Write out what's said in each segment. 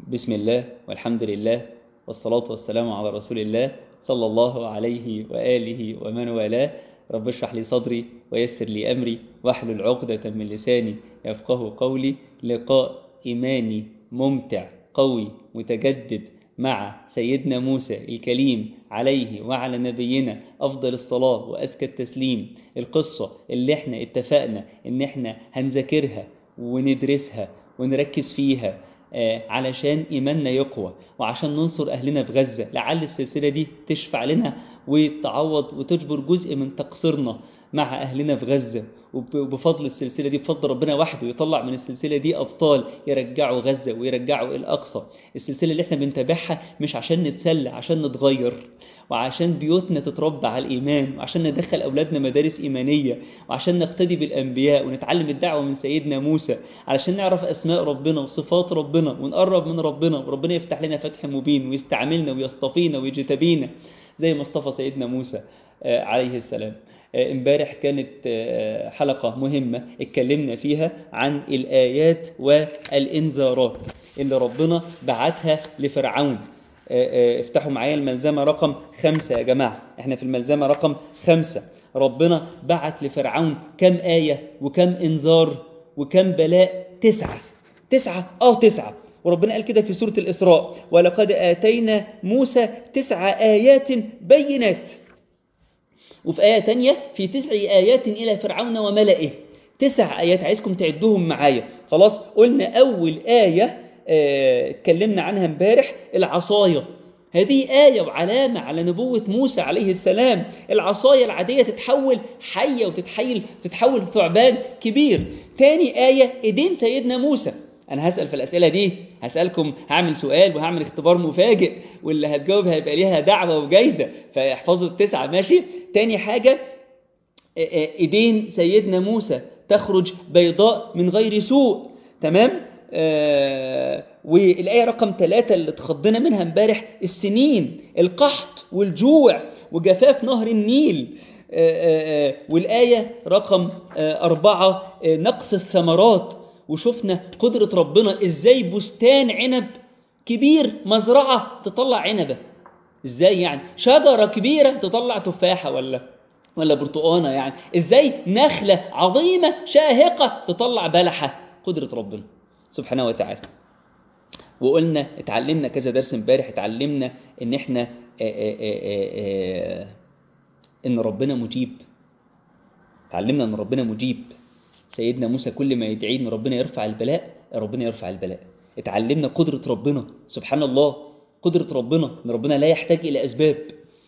بسم الله والحمد لله والصلاة والسلام على رسول الله صلى الله عليه وآله ومن والاه رب اشرح لي صدري ويسر لي أمري واحلل عقدة من لساني يفقه قولي لقاء إيماني ممتع قوي متجدد مع سيدنا موسى الكليم عليه وعلى نبينا أفضل الصلاة وأزكى التسليم القصة اللي احنا اتفقنا ان احنا هنذاكرها وندرسها ونركز فيها علشان إيماننا يقوى وعشان ننصر أهلنا في غزة لعل السلسلة دي تشفع لنا وتعوض وتجبر جزء من تقصيرنا مع أهلنا في غزة وبفضل السلسلة دي بفضل ربنا وحده يطلع من السلسلة دي أبطال يرجعوا غزة ويرجعوا الأقصى السلسلة اللي احنا بنتابعها مش عشان نتسلى عشان نتغير وعشان بيوتنا تتربى على الإيمان وعشان ندخل أولادنا مدارس إيمانية وعشان نقتدي بالأنبياء ونتعلم الدعوة من سيدنا موسى علشان نعرف أسماء ربنا وصفات ربنا ونقرب من ربنا وربنا يفتح لنا فتح مبين ويستعملنا ويصطفينا ويجتبينا زي ما اصطفى سيدنا موسى عليه السلام امبارح كانت حلقة مهمة اتكلمنا فيها عن الآيات والإنذارات اللي ربنا بعتها لفرعون افتحوا معايا الملزمة رقم خمسة يا جماعة احنا في الملزمة رقم خمسة ربنا بعت لفرعون كم آية وكم إنذار وكم بلاء تسعة تسعة اه تسعة وربنا قال كده في سورة الإسراء ولقد آتينا موسى تسع آيات بينات وفي آية تانية في تسع آيات إلى فرعون وملئه تسع آيات عايزكم تعدوهم معايا خلاص قلنا أول آية اتكلمنا اه عنها امبارح العصاية هذه آية وعلامة على نبوة موسى عليه السلام العصاية العادية تتحول حية وتتحول تتحول ثعبان كبير تاني آية إيدين سيدنا موسى أنا هسأل في الأسئلة دي هسألكم هعمل سؤال وهعمل اختبار مفاجئ واللي هتجاوب هيبقى ليها دعوة وجايزة فاحفظوا التسعة ماشي تاني حاجة إيدين سيدنا موسى تخرج بيضاء من غير سوء تمام آه والآية رقم ثلاثة اللي اتخضنا منها امبارح السنين القحط والجوع وجفاف نهر النيل آه آه والآية رقم أربعة نقص الثمرات وشفنا قدرة ربنا ازاي بستان عنب كبير مزرعة تطلع عنبة ازاي يعني شجرة كبيرة تطلع تفاحة ولا ولا برتقانة يعني ازاي نخلة عظيمة شاهقة تطلع بلحة قدرة ربنا سبحانه وتعالى وقلنا اتعلمنا كذا درس امبارح اتعلمنا ان احنا آآ آآ ان ربنا مجيب اتعلمنا ان ربنا مجيب سيدنا موسى كل ما يدعي ان ربنا يرفع البلاء ربنا يرفع البلاء اتعلمنا قدرة ربنا سبحان الله قدرة ربنا ان ربنا لا يحتاج الى اسباب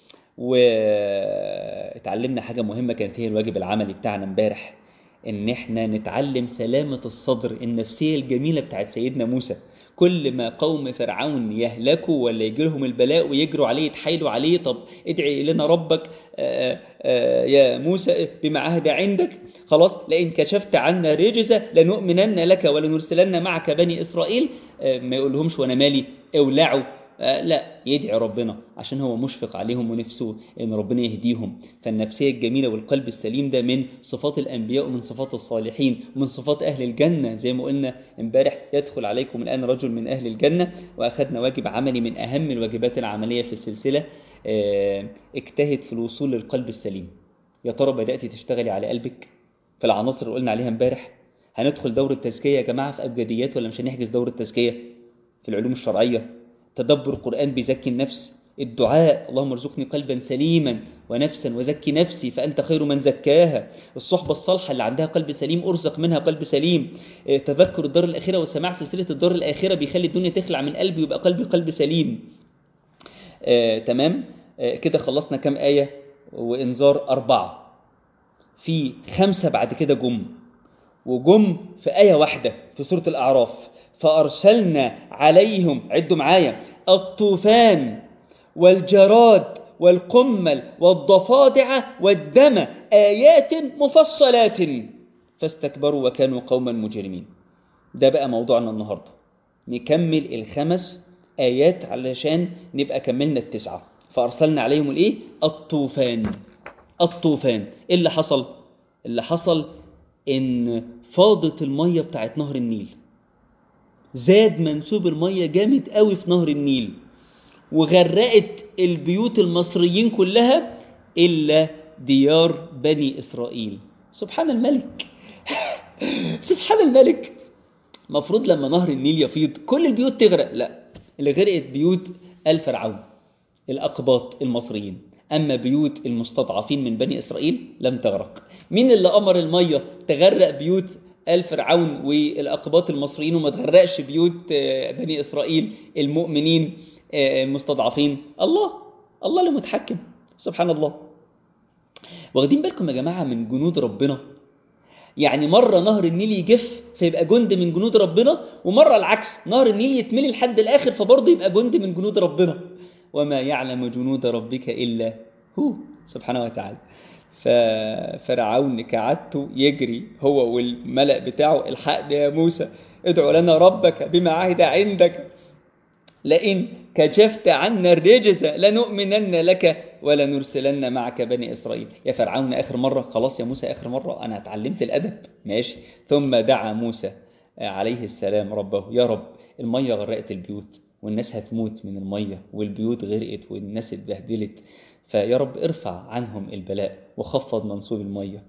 واتعلمنا حاجة مهمة كانت هي الواجب العملي بتاعنا امبارح ان احنا نتعلم سلامة الصدر النفسية الجميلة بتاعت سيدنا موسى كل ما قوم فرعون يهلكوا ولا يجي لهم البلاء ويجروا عليه يتحايلوا عليه طب ادعي لنا ربك آآ آآ يا موسى بما عهد عندك خلاص لئن كشفت عنا رجزة لنؤمنن لك ولنرسلن معك بني إسرائيل ما يقولهمش وانا مالي اولعوا لا يدعي ربنا عشان هو مشفق عليهم ونفسه ان ربنا يهديهم فالنفسية الجميلة والقلب السليم ده من صفات الأنبياء ومن صفات الصالحين ومن صفات أهل الجنة زي ما قلنا امبارح يدخل عليكم الآن رجل من أهل الجنة وأخذنا واجب عملي من أهم الواجبات العملية في السلسلة اجتهد في الوصول للقلب السليم يا ترى بدأت تشتغلي على قلبك في العناصر اللي قلنا عليها امبارح هندخل دورة تزكية يا جماعة في أبجديات ولا مش هنحجز دورة تزكية في العلوم الشرعية تدبر القرآن بيزكي النفس الدعاء اللهم ارزقني قلبا سليما ونفسا وزكي نفسي فأنت خير من زكاها الصحبة الصالحة اللي عندها قلب سليم أرزق منها قلب سليم تذكر الدار الآخرة وسماع سلسلة الدار الآخرة بيخلي الدنيا تخلع من قلبي ويبقى قلبي قلب سليم آه، تمام آه، كده خلصنا كام آية وإنذار أربعة في خمسة بعد كده جم وجم في آية واحدة في سورة الأعراف فأرسلنا عليهم عدوا معايا الطوفان والجراد والقمل والضفادع والدم آيات مفصلات فاستكبروا وكانوا قوما مجرمين ده بقى موضوعنا النهاردة نكمل الخمس آيات علشان نبقى كملنا التسعة فأرسلنا عليهم الإيه؟ الطوفان الطوفان إيه اللي حصل؟ اللي حصل إن فاضت المية بتاعت نهر النيل زاد منسوب المية جامد قوي في نهر النيل وغرقت البيوت المصريين كلها إلا ديار بني إسرائيل سبحان الملك سبحان الملك مفروض لما نهر النيل يفيض كل البيوت تغرق لا اللي غرقت بيوت آل فرعون الأقباط المصريين أما بيوت المستضعفين من بني إسرائيل لم تغرق مين اللي أمر المية تغرق بيوت آل فرعون والأقباط المصريين وما تغرقش بيوت بني إسرائيل المؤمنين المستضعفين الله الله اللي متحكم سبحان الله واخدين بالكم يا جماعة من جنود ربنا يعني مرة نهر النيل يجف فيبقى جند من جنود ربنا ومرة العكس نهر النيل يتملي لحد الآخر فبرضه يبقى جند من جنود ربنا وما يعلم جنود ربك إلا هو سبحانه وتعالى ففرعون كعادته يجري هو والملأ بتاعه الحق يا موسى ادعو لنا ربك بما عهد عندك لئن كشفت عنا الرجز لنؤمنن لك ولنرسلن معك بني إسرائيل يا فرعون آخر مرة خلاص يا موسى آخر مرة أنا اتعلمت الأدب ماشي ثم دعا موسى عليه السلام ربه يا رب المية غرقت البيوت والناس هتموت من المية والبيوت غرقت والناس اتبهدلت فيا رب ارفع عنهم البلاء وخفض منسوب المية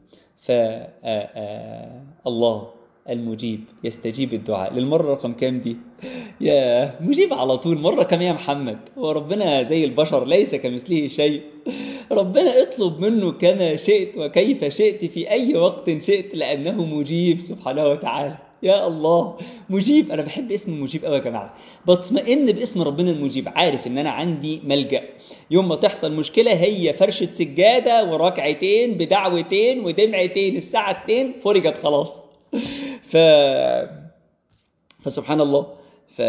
فالله المجيب يستجيب الدعاء للمرة رقم كام دي يا مجيب على طول مرة كم يا محمد هو ربنا زي البشر ليس كمثله شيء ربنا اطلب منه كما شئت وكيف شئت في أي وقت شئت لأنه مجيب سبحانه وتعالى يا الله مجيب أنا بحب اسم مجيب قوي يا جماعة بطمئن باسم ربنا المجيب عارف إن أنا عندي ملجأ يوم ما تحصل مشكلة هي فرشة سجادة وركعتين بدعوتين ودمعتين الساعة 2 فرجت خلاص ف فسبحان الله ف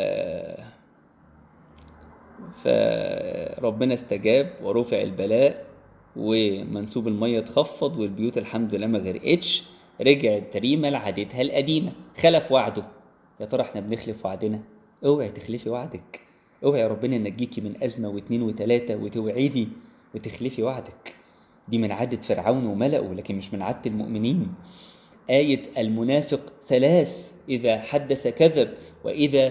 فربنا استجاب ورفع البلاء ومنسوب المية اتخفض والبيوت الحمد لله ما غرقتش رجعت تريمة لعادتها القديمة خلف وعده يا ترى احنا بنخلف وعدنا اوعي تخلفي وعدك اوعي يا ربنا ينجيكي من أزمة واثنين وثلاثة وتوعدي وتخلفي وعدك دي من عادة فرعون وملأه لكن مش من عادة المؤمنين آية المنافق ثلاث إذا حدث كذب وإذا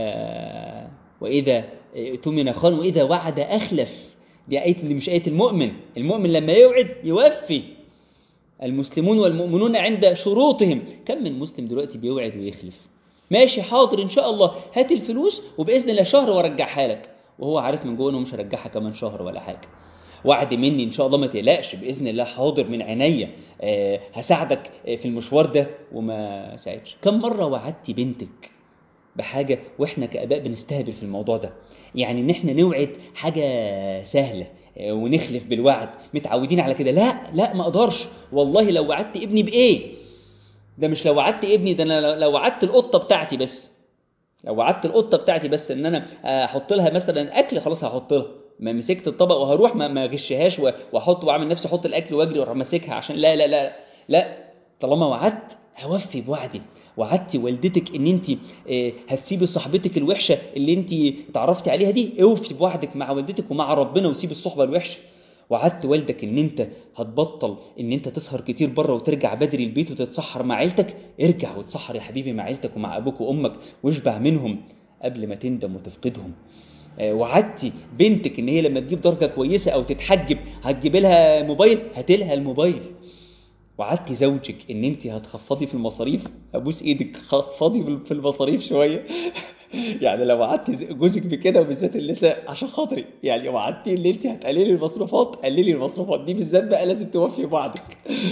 آه وإذا اؤتمن خان وإذا وعد أخلف دي آية اللي مش آية المؤمن المؤمن لما يوعد يوفي المسلمون والمؤمنون عند شروطهم كم من مسلم دلوقتي بيوعد ويخلف ماشي حاضر إن شاء الله هات الفلوس وبإذن الله شهر وارجعها لك وهو عارف من جوه إنه مش هرجعها كمان شهر ولا حاجة وعد مني ان شاء الله ما تقلقش باذن الله حاضر من عينيا أه هساعدك في المشوار ده وما ساعدش كم مره وعدتي بنتك بحاجه واحنا كاباء بنستهبل في الموضوع ده يعني ان احنا نوعد حاجه سهله أه ونخلف بالوعد متعودين على كده لا لا ما اقدرش والله لو وعدت ابني بايه ده مش لو وعدت ابني ده انا لو وعدت القطه بتاعتي بس لو وعدت القطه بتاعتي بس ان انا احط لها مثلا اكل خلاص هحط لها ما مسكت الطبق وهروح ما ما غشهاش واحط واعمل نفسي احط الاكل واجري واروح ماسكها عشان لا لا لا لا طالما وعدت هوفي بوعدي وعدتي والدتك ان انت هتسيبي صاحبتك الوحشه اللي انت اتعرفتي عليها دي اوفي بوعدك مع والدتك ومع ربنا وسيبي الصحبه الوحشه وعدت والدك ان انت هتبطل ان انت تسهر كتير بره وترجع بدري البيت وتتسحر مع عيلتك ارجع وتسحر يا حبيبي مع عيلتك ومع ابوك وامك واشبع منهم قبل ما تندم وتفقدهم وعدتي بنتك ان هي لما تجيب درجه كويسه او تتحجب هتجيب لها موبايل هات لها الموبايل وعدتي زوجك ان انت هتخفضي في المصاريف ابوس ايدك خفضي في المصاريف شويه يعني لو وعدتي جوزك بكده وبالذات النساء عشان خاطري يعني وعدتي ان انت هتقللي المصروفات قللي المصروفات دي بالذات بقى لازم توفي بوعدك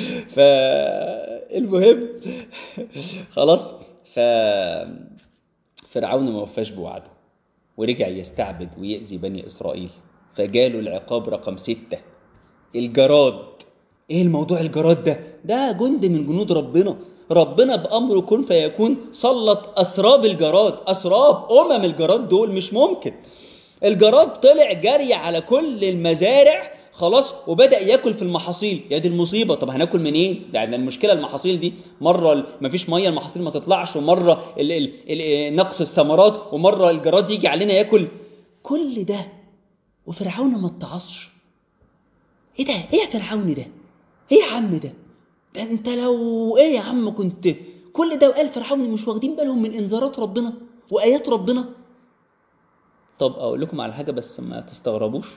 فالمهم خلاص ف فرعون ما وفاش بوعده ورجع يستعبد ويأذي بني إسرائيل فجاله العقاب رقم ستة الجراد ايه الموضوع الجراد ده ده جند من جنود ربنا ربنا بأمره كن فيكون سلط أسراب الجراد أسراب أمم الجراد دول مش ممكن الجراد طلع جري على كل المزارع خلاص وبدأ ياكل في المحاصيل يا دي المصيبة طب هناكل منين إيه؟ ده يعني المشكلة المحاصيل دي مرة مفيش مية المحاصيل ما تطلعش ومرة ال ال ال نقص الثمرات ومرة الجراد يجي علينا ياكل كل ده وفرعون ما اتعصش ايه ده ايه يا فرعون ده ايه يا عم ده ده انت لو ايه يا عم كنت كل ده وقال فرعون مش واخدين بالهم من انذارات ربنا وايات ربنا طب اقول لكم على حاجه بس ما تستغربوش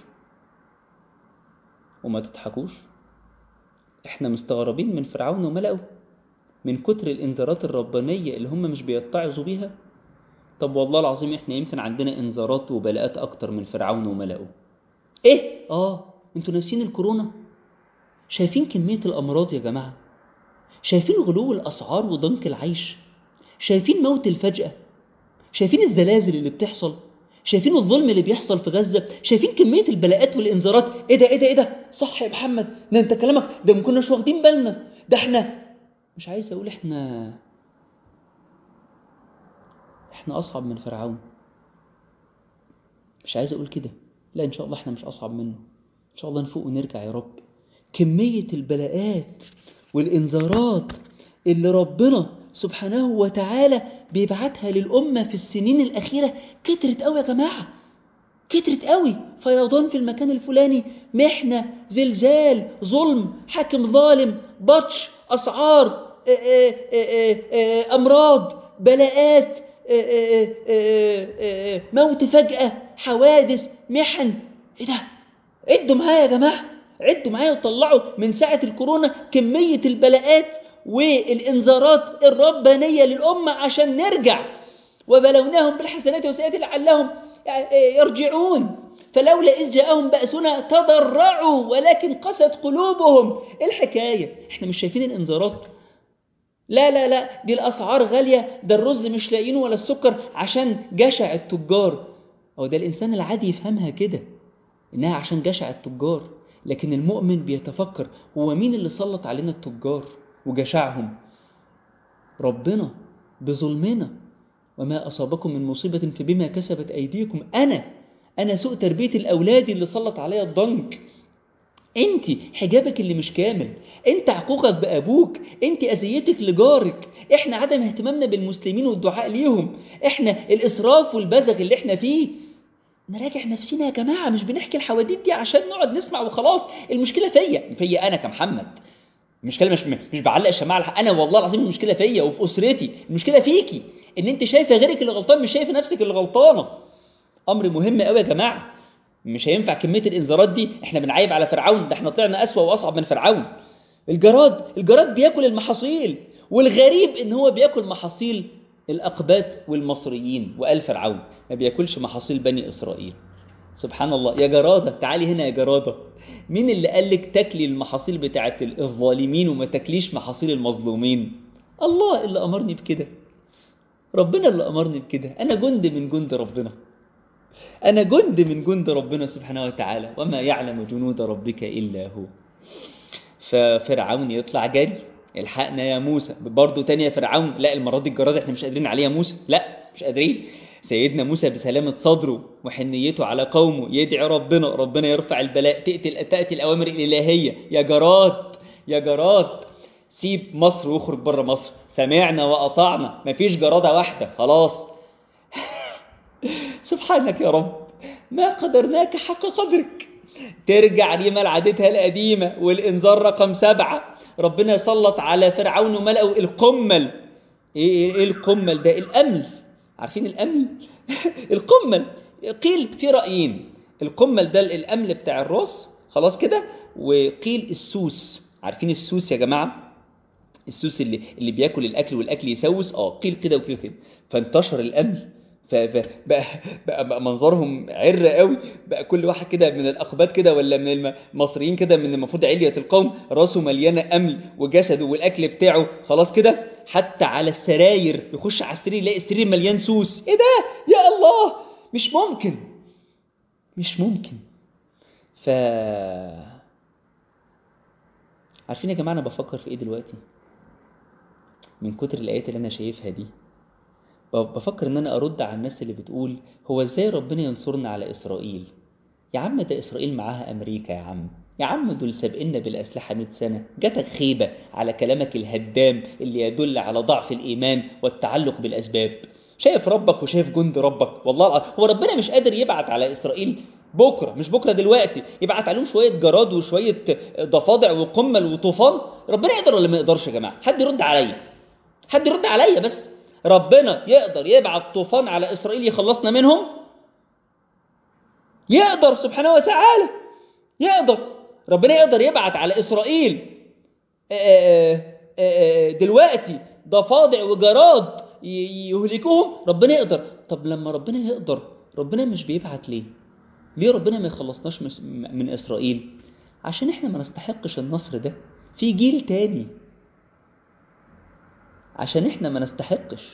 وما تضحكوش احنا مستغربين من فرعون وملأه من كتر الانذارات الربانيه اللي هم مش بيتعظوا بيها طب والله العظيم احنا يمكن عندنا انذارات وبلاءات اكتر من فرعون وملأه ايه اه انتوا ناسيين الكورونا شايفين كميه الامراض يا جماعه شايفين غلو الاسعار وضنك العيش شايفين موت الفجأة شايفين الزلازل اللي بتحصل شايفين الظلم اللي بيحصل في غزة شايفين كمية البلاءات والإنذارات إيه ده إيه ده إيه ده صح يا محمد ده أنت كلامك ده ما كناش واخدين بالنا ده إحنا مش عايز أقول إحنا إحنا أصعب من فرعون مش عايز أقول كده لا إن شاء الله إحنا مش أصعب منه إن شاء الله نفوق ونرجع يا رب كمية البلاءات والإنذارات اللي ربنا سبحانه وتعالى بيبعتها للأمة في السنين الأخيرة كترت قوي يا جماعة كترت قوي فيضان في المكان الفلاني محنة زلزال ظلم حاكم ظالم بطش أسعار أمراض بلاءات موت فجأة حوادث محن ايه ده عدوا معايا يا جماعة عدوا معايا وطلعوا من ساعة الكورونا كمية البلاءات والإنذارات الربانية للأمة عشان نرجع وبلوناهم بالحسنات والسيئات لعلهم يرجعون فلولا إذ جاءهم بأسنا تضرعوا ولكن قست قلوبهم إيه الحكاية احنا مش شايفين الإنذارات لا لا لا دي الأسعار غالية ده الرز مش لاقيينه ولا السكر عشان جشع التجار هو ده الإنسان العادي يفهمها كده إنها عشان جشع التجار لكن المؤمن بيتفكر هو مين اللي سلط علينا التجار وجشعهم ربنا بظلمنا وما أصابكم من مصيبة فبما كسبت أيديكم أنا أنا سوء تربية الأولاد اللي سلط عليا الضنك انت حجابك اللي مش كامل انت عقوقك بأبوك انت أذيتك لجارك احنا عدم اهتمامنا بالمسلمين والدعاء ليهم احنا الإسراف والبذغ اللي احنا فيه نراجع نفسنا يا جماعة مش بنحكي الحواديت دي عشان نقعد نسمع وخلاص المشكلة فيا فيا أنا كمحمد المشكلة مش مش بعلق الشماعة على أنا والله العظيم المشكلة فيا وفي أسرتي المشكلة فيكي إن أنت شايفة غيرك اللي غلطان مش شايفة نفسك اللي غلطانة أمر مهم قوي يا جماعة مش هينفع كمية الإنذارات دي إحنا بنعيب على فرعون ده إحنا طلعنا أسوأ وأصعب من فرعون الجراد الجراد بياكل المحاصيل والغريب إن هو بياكل محاصيل الأقباط والمصريين وقال فرعون ما بياكلش محاصيل بني إسرائيل سبحان الله يا جرادة تعالي هنا يا جرادة مين اللي قال لك تاكلي المحاصيل بتاعت الظالمين وما تاكليش محاصيل المظلومين الله اللي أمرني بكده ربنا اللي أمرني بكده أنا جند من جند ربنا أنا جند من جند ربنا سبحانه وتعالى وما يعلم جنود ربك إلا هو ففرعون يطلع جري الحقنا يا موسى برضه تاني يا فرعون لا المرة دي الجراد احنا مش قادرين عليه يا موسى لا مش قادرين سيدنا موسى بسلامة صدره وحنيته على قومه يدعي ربنا ربنا يرفع البلاء تأتي, تأتي الأوامر الإلهية يا جراد يا جراد سيب مصر واخرج بره مصر سمعنا وأطعنا مفيش جرادة واحدة خلاص سبحانك يا رب ما قدرناك حق قدرك ترجع ريما لعادتها القديمة والإنذار رقم سبعة ربنا يسلط على فرعون وملأه القمل ايه ايه القمل ده الأمل عارفين الأمل القمل قيل في رأيين القمل ده الأمل بتاع الراس خلاص كده وقيل السوس عارفين السوس يا جماعة السوس اللي اللي بياكل الأكل والأكل يسوس اه قيل كده وقيل كده فانتشر الأمل فبقى بقى, بقى منظرهم عر قوي بقى كل واحد كده من الاقباط كده ولا من المصريين كده من المفروض علية القوم راسه مليانه امل وجسده والاكل بتاعه خلاص كده حتى على السراير يخش على السرير يلاقي السرير مليان سوس ايه ده يا الله مش ممكن مش ممكن ف عارفين يا جماعه انا بفكر في ايه دلوقتي من كتر الايات اللي انا شايفها دي بفكر ان انا ارد على الناس اللي بتقول هو ازاي ربنا ينصرنا على اسرائيل يا عم ده اسرائيل معاها امريكا يا عم يا عم دول سابقنا بالاسلحه 100 سنه جاتك خيبه على كلامك الهدام اللي يدل على ضعف الايمان والتعلق بالاسباب شايف ربك وشايف جند ربك والله هو ربنا مش قادر يبعت على اسرائيل بكره مش بكره دلوقتي يبعت عليهم شويه جراد وشويه ضفادع وقمل وطوفان ربنا يقدر ولا ما يقدرش يا جماعه حد يرد عليا حد يرد عليا بس ربنا يقدر يبعت طوفان على اسرائيل يخلصنا منهم يقدر سبحانه وتعالى يقدر ربنا يقدر يبعت على اسرائيل دلوقتي ضفادع وجراد يهلكوهم ربنا يقدر طب لما ربنا يقدر ربنا مش بيبعت ليه ليه ربنا ما يخلصناش من اسرائيل عشان احنا ما نستحقش النصر ده في جيل تاني عشان احنا ما نستحقش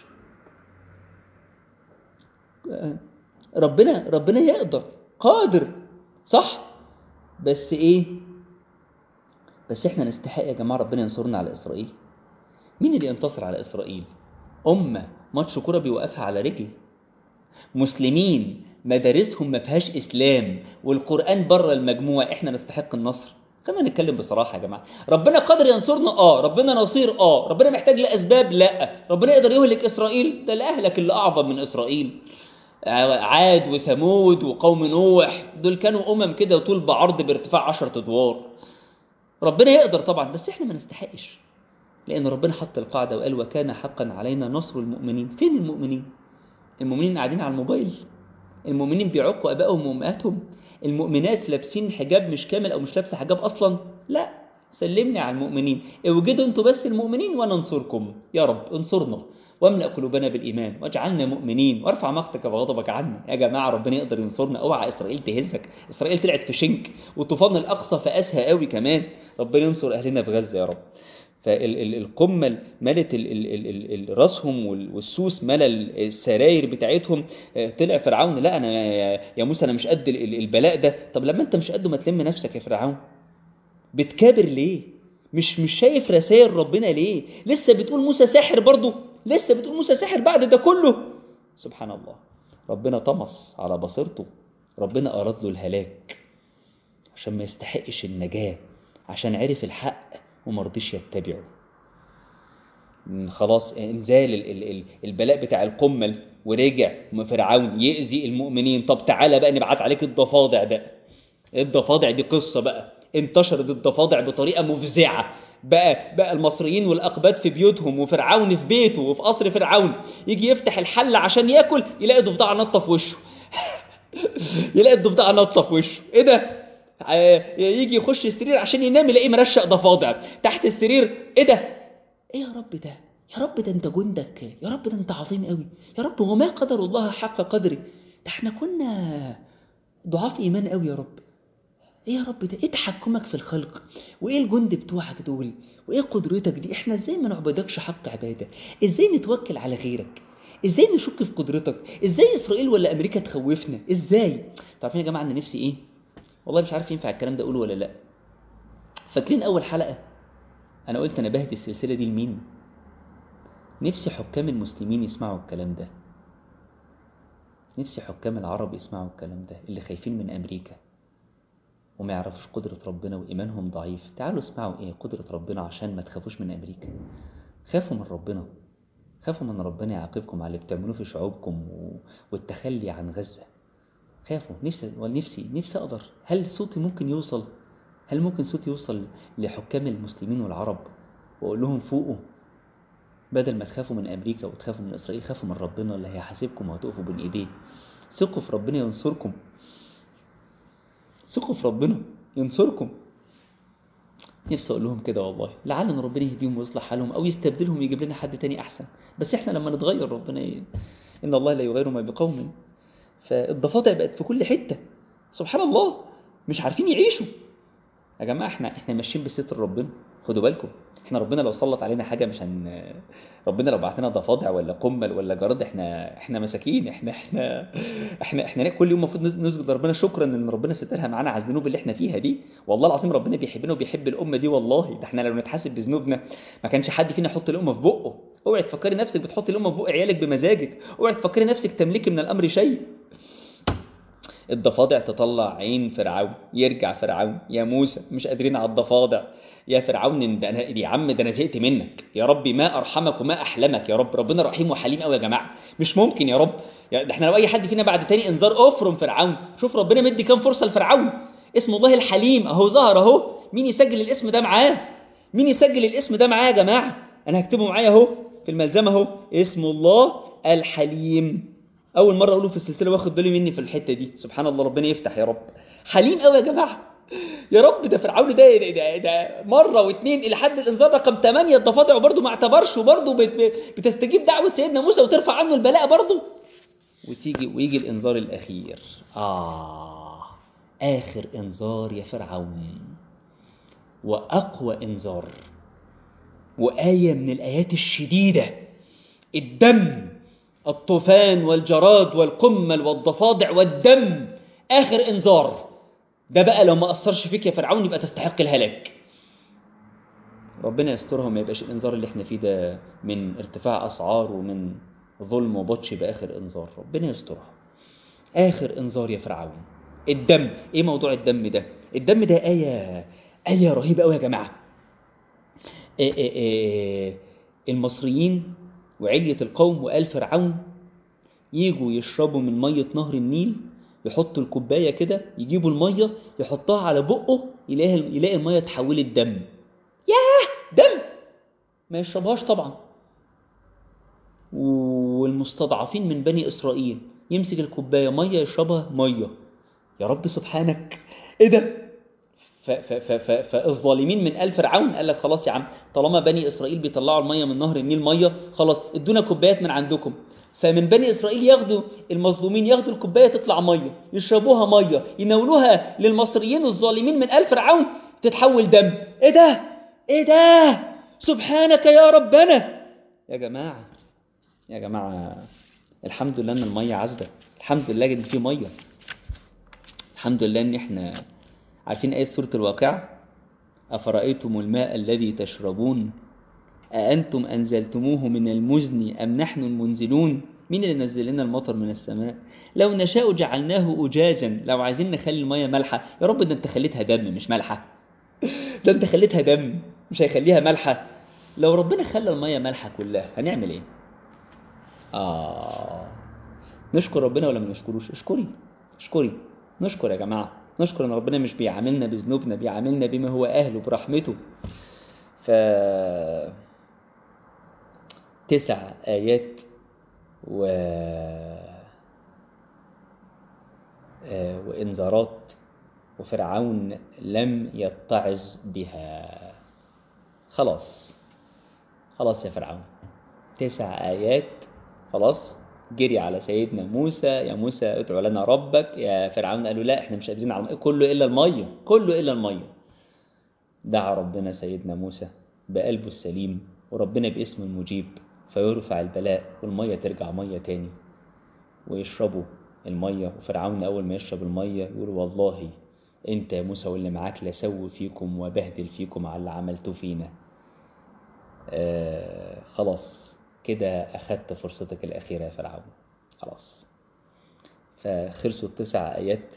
ربنا ربنا يقدر قادر صح بس ايه بس احنا نستحق يا جماعه ربنا ينصرنا على اسرائيل مين اللي ينتصر على اسرائيل امه ماتش كوره بيوقفها على رجل مسلمين مدارسهم ما فيهاش اسلام والقران بره المجموع احنا نستحق النصر خلينا نتكلم بصراحه يا جماعه ربنا قادر ينصرنا اه ربنا نصير اه ربنا محتاج لاسباب لا ربنا يقدر يهلك اسرائيل ده الاهلك اللي اعظم من اسرائيل عاد وثمود وقوم نوح دول كانوا امم كده طول بعرض بارتفاع عشرة ادوار ربنا يقدر طبعا بس احنا ما نستحقش لان ربنا حط القاعده وقال وكان حقا علينا نصر المؤمنين فين المؤمنين المؤمنين قاعدين على الموبايل المؤمنين بيعقوا ابائهم وامهاتهم المؤمنات لابسين حجاب مش كامل او مش لابسه حجاب اصلا لا سلمني على المؤمنين اوجدوا انتوا بس المؤمنين وانا انصركم يا رب انصرنا واملأ قلوبنا بالإيمان واجعلنا مؤمنين وارفع مقتك وغضبك عنا يا جماعة ربنا يقدر ينصرنا اوعى إسرائيل تهزك إسرائيل طلعت في شنك والطوفان الأقصى فقاسها قوي كمان ربنا ينصر أهلنا في غزة يا رب فالقمة ملت راسهم والسوس ملا السراير بتاعتهم طلع فرعون لا أنا يا موسى أنا مش قد البلاء ده طب لما أنت مش قده ما تلم نفسك يا فرعون بتكابر ليه مش مش شايف رسائل ربنا ليه لسه بتقول موسى ساحر برضه لسه بتقول موسى ساحر بعد ده كله سبحان الله ربنا طمس على بصيرته ربنا أراد له الهلاك عشان ما يستحقش النجاة عشان عرف الحق وما رضيش يتبعه خلاص انزال البلاء بتاع القمل ورجع فرعون يأذي المؤمنين طب تعالى بقى نبعت عليك الضفادع ده الضفادع دي قصة بقى انتشرت الضفادع بطريقة مفزعة بقى بقى المصريين والأقباط في بيوتهم وفرعون في بيته وفي قصر فرعون يجي يفتح الحلة عشان ياكل يلاقي ضفدعة نطة في وشه يلاقي الضفدعة نطة في وشه ايه ده يجي يخش السرير عشان ينام يلاقيه مرشق ضفادع تحت السرير ايه ده ايه يا رب ده يا رب ده انت جندك يا رب ده انت عظيم قوي يا رب وما قدر الله حق قدره ده احنا كنا ضعاف ايمان قوي يا رب ايه يا رب ده ايه تحكمك في الخلق وايه الجند بتوعك دول وايه قدرتك دي احنا ازاي ما نعبدكش حق عباده ازاي نتوكل على غيرك ازاي نشك في قدرتك ازاي اسرائيل ولا امريكا تخوفنا ازاي عارفين يا جماعه ان نفسي ايه والله مش عارف ينفع الكلام ده اقوله ولا لا فاكرين اول حلقه انا قلت انا بهدي السلسله دي لمين نفسي حكام المسلمين يسمعوا الكلام ده نفسي حكام العرب يسمعوا الكلام ده اللي خايفين من امريكا وما يعرفوش قدرة ربنا وإيمانهم ضعيف تعالوا اسمعوا إيه قدرة ربنا عشان ما تخافوش من أمريكا خافوا من ربنا خافوا من ربنا يعاقبكم على اللي بتعملوه في شعوبكم و... والتخلي عن غزة خافوا نفسي ونفسي نفسي أقدر هل صوتي ممكن يوصل هل ممكن صوتي يوصل لحكام المسلمين والعرب وأقول لهم فوقوا بدل ما تخافوا من أمريكا وتخافوا من إسرائيل خافوا من ربنا اللي هيحاسبكم وهتقفوا بين إيديه ثقوا في ربنا ينصركم ثقوا في ربنا ينصركم نفسي اقول لهم كده والله لعل ان ربنا يهديهم ويصلح حالهم او يستبدلهم ويجيب لنا حد تاني احسن بس احنا لما نتغير ربنا ي... ان الله لا يغير ما بقوم فالضفادع بقت في كل حته سبحان الله مش عارفين يعيشوا يا جماعه احنا احنا ماشيين بستر ربنا خدوا بالكم احنا ربنا لو سلط علينا حاجه مش هن ربنا لو بعت لنا ضفادع ولا قمل ولا جراد احنا احنا مساكين احنا احنا احنا احنا كل يوم المفروض نسجد ربنا شكرا ان ربنا سترها معانا على الذنوب اللي احنا فيها دي والله العظيم ربنا بيحبنا وبيحب الامه دي والله ده احنا لو نتحاسب بذنوبنا ما كانش حد فينا يحط الامه في بقه اوعي تفكري نفسك بتحطي الامه في بق عيالك بمزاجك اوعي تفكري نفسك تملكي من الامر شيء الضفادع تطلع عين فرعون يرجع فرعون يا موسى مش قادرين على الضفادع يا فرعون ده أنا يا عم ده انا زهقت منك يا ربي ما ارحمك وما احلمك يا رب ربنا رحيم وحليم قوي يا جماعه مش ممكن يا رب يعني احنا لو اي حد فينا بعد تاني انذار افرم فرعون شوف ربنا مدي كام فرصه لفرعون اسم الله الحليم اهو ظهر اهو مين يسجل الاسم ده معاه مين يسجل الاسم ده معاه يا جماعه انا هكتبه معايا اهو في الملزمة اهو اسم الله الحليم أول مرة أقوله في السلسلة واخد بالي مني في الحتة دي سبحان الله ربنا يفتح يا رب حليم قوي يا جماعة يا رب ده فرعون ده, ده, ده, ده مرة واثنين إلى حد الإنذار رقم 8 الضفادع وبرضه ما اعتبرش وبرضه بت- بتستجيب دعوة سيدنا موسى وترفع عنه البلاء برضه وتيجي ويجي الإنذار الأخير آه آخر إنذار يا فرعون وأقوى إنذار وآية من الآيات الشديدة الدم الطوفان والجراد والقمل والضفادع والدم آخر إنذار ده بقى لو ما أثرش فيك يا فرعون يبقى تستحق الهلاك ربنا يسترها وما يبقاش الإنذار اللي احنا فيه ده من ارتفاع أسعار ومن ظلم وبطش بآخر إنذار ربنا يسترها آخر إنذار يا فرعون الدم إيه موضوع الدم ده الدم ده آية آية رهيبة أوي يا جماعة إيه إيه إيه المصريين وعلية القوم وآل فرعون يجوا يشربوا من مية نهر النيل يحطوا الكوباية كده يجيبوا المية يحطها على بقه يلاقي يلاقي المية اتحولت دم ياه دم ما يشربهاش طبعا والمستضعفين من بني إسرائيل يمسك الكوباية مية يشربها مية يا رب سبحانك ايه ده ف- ف- ف- ف- فالظالمين من آل فرعون قال لك خلاص يا عم طالما بني إسرائيل بيطلعوا المية من نهر النيل مية خلاص ادونا كوبايات من عندكم فمن بني إسرائيل ياخدوا المظلومين ياخدوا الكوباية تطلع مية يشربوها مية يناولوها للمصريين الظالمين من آل فرعون تتحول دم ايه ده ايه ده سبحانك يا ربنا يا جماعة يا جماعة الحمد لله ان المية عذبة الحمد لله ان في مية الحمد لله ان احنا عارفين ايه سورة الواقعة أفرأيتم الماء الذي تشربون أأنتم أنزلتموه من المزن أم نحن المنزلون مين اللي نزل لنا المطر من السماء لو نشاء جعلناه أجاجا لو عايزين نخلي المية مالحة يا رب ده انت خليتها دم مش مالحة ده انت خليتها دم مش هيخليها مالحة لو ربنا خلى المية مالحة كلها هنعمل ايه آه نشكر ربنا ولا ما نشكروش اشكري اشكري نشكر يا جماعة نشكر ان ربنا مش بيعاملنا بذنوبنا بيعاملنا بما هو اهله برحمته ف تسع آيات و آه، وإنذارات وفرعون لم يتعظ بها خلاص خلاص يا فرعون تسع آيات خلاص جري على سيدنا موسى يا موسى ادعو لنا ربك يا فرعون قالوا لا احنا مش قادرين على المية كله إلا المية كله إلا المية دعا ربنا سيدنا موسى بقلبه السليم وربنا باسمه المجيب فيرفع البلاء والمية ترجع مية تاني ويشربوا المية وفرعون أول ما يشرب المية يقول والله أنت يا موسى واللي معاك لسوي فيكم وبهدل فيكم على اللي عملته فينا آه خلاص كده أخدت فرصتك الأخيرة يا فرعون خلاص فخلصوا التسع آيات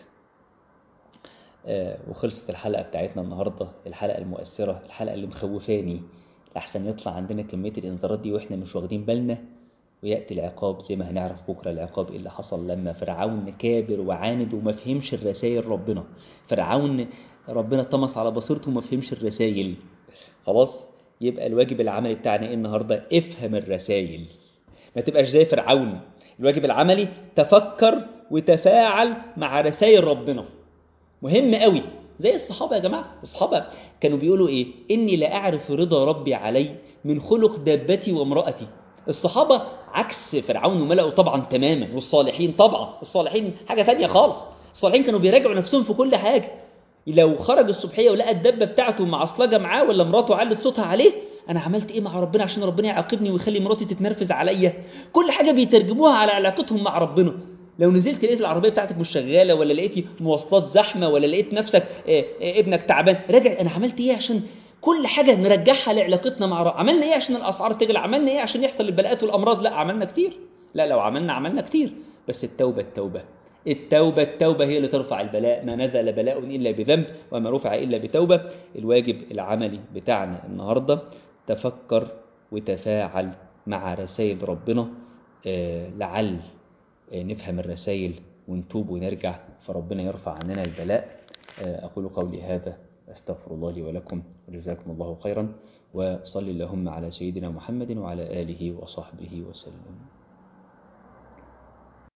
آه وخلصت الحلقة بتاعتنا النهاردة الحلقة المؤثرة الحلقة اللي مخوفاني لحسن يطلع عندنا كمية الإنذارات دي وإحنا مش واخدين بالنا ويأتي العقاب زي ما هنعرف بكرة العقاب إيه اللي حصل لما فرعون كابر وعاند وما فهمش الرسائل ربنا فرعون ربنا طمس على بصيرته وما فهمش الرسائل خلاص يبقى الواجب العملي بتاعنا ايه النهارده افهم الرسائل ما تبقاش زي فرعون الواجب العملي تفكر وتفاعل مع رسائل ربنا مهم قوي زي الصحابه يا جماعه الصحابه كانوا بيقولوا ايه اني لا اعرف رضا ربي علي من خلق دابتي وامراتي الصحابه عكس فرعون وملأه طبعا تماما والصالحين طبعا الصالحين حاجه تانية خالص الصالحين كانوا بيراجعوا نفسهم في كل حاجه لو خرج الصبحيه ولقى الدبه بتاعته معصلجه معاه ولا مراته علت صوتها عليه انا عملت ايه مع ربنا عشان ربنا يعاقبني ويخلي مراتي تتنرفز عليا كل حاجه بيترجموها على علاقتهم مع ربنا لو نزلت لقيت العربيه بتاعتك مش شغاله ولا لقيتي مواصلات زحمه ولا لقيت نفسك آه، آه، ابنك تعبان راجع انا عملت ايه عشان كل حاجه نرجعها لعلاقتنا مع ربنا عملنا ايه عشان الاسعار تغلى عملنا ايه عشان يحصل البلاءات والامراض لا عملنا كتير لا لو عملنا عملنا كتير بس التوبه التوبه التوبة التوبة هي اللي ترفع البلاء ما نزل بلاء إلا بذنب وما رفع إلا بتوبة الواجب العملي بتاعنا النهاردة تفكر وتفاعل مع رسائل ربنا آه، لعل آه، نفهم الرسائل ونتوب ونرجع فربنا يرفع عننا البلاء آه، أقول قولي هذا أستغفر الله لي ولكم وجزاكم الله خيرا وصل اللهم على سيدنا محمد وعلى آله وصحبه وسلم